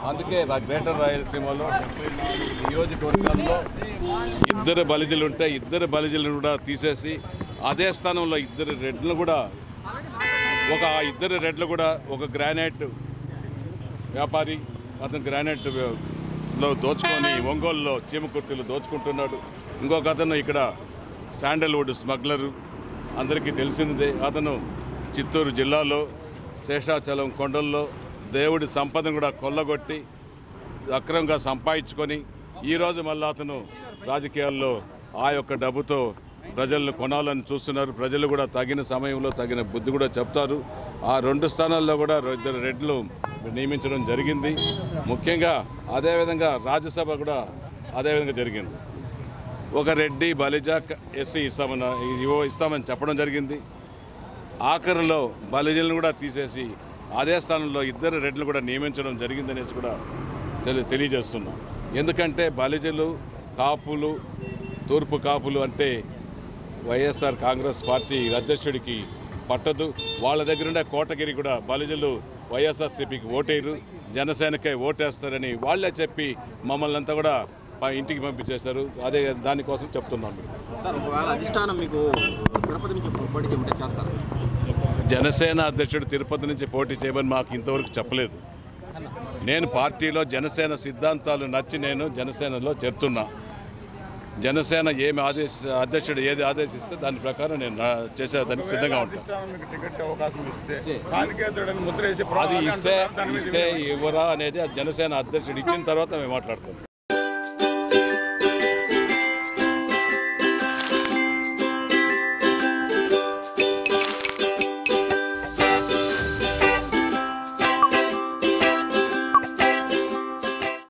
అందుకే రా- గ్రేటర్ రాయలసీమలో డెబ్బై నాలుగు నియోజకవర్గాల్లో ఇద్దరు బలిజలు ఉంటే ఇద్దరు బలిజలను కూడా తీసేసి అదే స్థానంలో ఇద్దరు రెడ్లు కూడా ఒక ఆ ఇద్దరు రెడ్లు కూడా ఒక గ్రానైట్ వ్యాపారి అతను గ్రానైట్ వ్య- లో దోచుకొని ఒంగోలులో చీమకుర్తిలో దోచుకుంటున్నాడు ఇంకొక అతను ఇక్కడ శాండల్వుడ్ స్మగ్లరు అందరికీ తెలిసిందే అతను చిత్తూరు జిల్లాలో శేషాచలం కొండల్లో దేవుడి సంపదను కూడా కొల్లగొట్టి అక్రమంగా సంపాదించుకొని ఈరోజు మళ్ళీ అతను రాజకీయాల్లో ఆ యొక్క డబ్బుతో ప్రజలను కొనాలని చూస్తున్నారు ప్రజలు కూడా తగిన సమయంలో తగిన బుద్ధి కూడా చెప్తారు ఆ రెండు స్థానాల్లో కూడా ఇద్దరు రెడ్లు నియమించడం జరిగింది ముఖ్యంగా అదేవిధంగా రాజ్యసభ కూడా అదేవిధంగా జరిగింది ఒక రెడ్డి బలిజ ఎస్సీ ఇస్తామన్న ఇవో ఇస్తామని చెప్పడం జరిగింది ఆఖరిలో బలిజలను కూడా తీసేసి అదే స్థానంలో ఇద్దరు రెడ్లు కూడా నియమించడం జరిగిందనేసి కూడా తెలి తెలియజేస్తున్నాం ఎందుకంటే బలిజలు కాపులు తూర్పు కాపులు అంటే వైఎస్ఆర్ కాంగ్రెస్ పార్టీ అధ్యక్షుడికి పట్టదు వాళ్ళ దగ్గర ఉండే కోటగిరి కూడా బలిజలు వైఎస్ఆర్సీపీకి ఓటేరు జనసేనకే ఓటేస్తారని వాళ్ళే చెప్పి మమ్మల్ని అంతా కూడా ప- ఇంటికి పంపించేశారు అదే దానికోసం చెప్తున్నాను సార్ ఒకవేళ అధిష్టానం మీకు తిరుపతి నుంచి పోటీ చేయమంటే చేస్తారు జనసేన అధ్యక్షుడు తిరుపతి నుంచి పోటీ చేయమని మాకు ఇంతవరకు చెప్పలేదు నేను పార్టీలో జనసేన సిద్ధాంతాలు నచ్చి నేను జనసేనలో చేరుతున్నా జనసేన ఏమి ఆదేశ అధ్యక్షుడు ఏది ఆదేశిస్తే దాని ప్రకారం నేను నా- చేసేదానికి సిద్ధంగా ఉంటాను అధిష్టానం మీకు టికెట్ అవకాశం ఇస్తే కానికేతుడని ముద్ర వేసి అది ఇస్తే ఇస్తే ఇవ్వరా అనేది ఆ జనసేన అధ్యక్షుడు ఇచ్చిన తర్వాత మేము మాట్లాడతాం